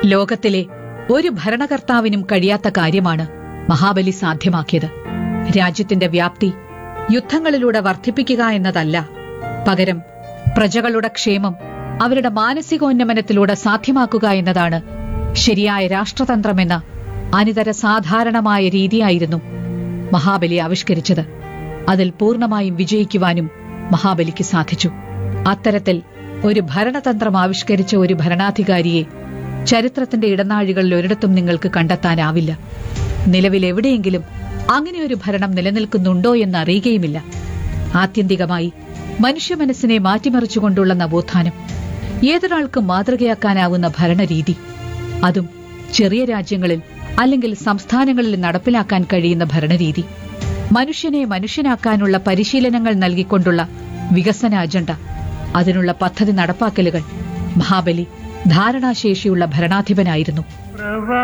ലോകത്തിലെ ഒരു ഭരണകർത്താവിനും കഴിയാത്ത കാര്യമാണ് മഹാബലി സാധ്യമാക്കിയത് രാജ്യത്തിന്റെ വ്യാപ്തി യുദ്ധങ്ങളിലൂടെ വർദ്ധിപ്പിക്കുക എന്നതല്ല പകരം പ്രജകളുടെ ക്ഷേമം അവരുടെ മാനസികോന്നമനത്തിലൂടെ സാധ്യമാക്കുക എന്നതാണ് ശരിയായ രാഷ്ട്രതന്ത്രമെന്ന അനിതര സാധാരണമായ രീതിയായിരുന്നു മഹാബലി ആവിഷ്കരിച്ചത് അതിൽ പൂർണ്ണമായും വിജയിക്കുവാനും മഹാബലിക്ക് സാധിച്ചു അത്തരത്തിൽ ഒരു ഭരണതന്ത്രം ആവിഷ്കരിച്ച ഒരു ഭരണാധികാരിയെ ചരിത്രത്തിന്റെ ഇടനാഴികളിൽ ഒരിടത്തും നിങ്ങൾക്ക് കണ്ടെത്താനാവില്ല നിലവിൽ എവിടെയെങ്കിലും അങ്ങനെ ഒരു ഭരണം നിലനിൽക്കുന്നുണ്ടോ എന്ന് അറിയുകയുമില്ല ആത്യന്തികമായി മനുഷ്യ മനസ്സിനെ മാറ്റിമറിച്ചുകൊണ്ടുള്ള നവോത്ഥാനം ഏതൊരാൾക്കും മാതൃകയാക്കാനാവുന്ന ഭരണരീതി അതും ചെറിയ രാജ്യങ്ങളിൽ അല്ലെങ്കിൽ സംസ്ഥാനങ്ങളിൽ നടപ്പിലാക്കാൻ കഴിയുന്ന ഭരണരീതി മനുഷ്യനെ മനുഷ്യനാക്കാനുള്ള പരിശീലനങ്ങൾ നൽകിക്കൊണ്ടുള്ള വികസന അജണ്ട അതിനുള്ള പദ്ധതി നടപ്പാക്കലുകൾ മഹാബലി ധാരണാശേഷിയുള്ള ഭരണാധിപനായിരുന്നു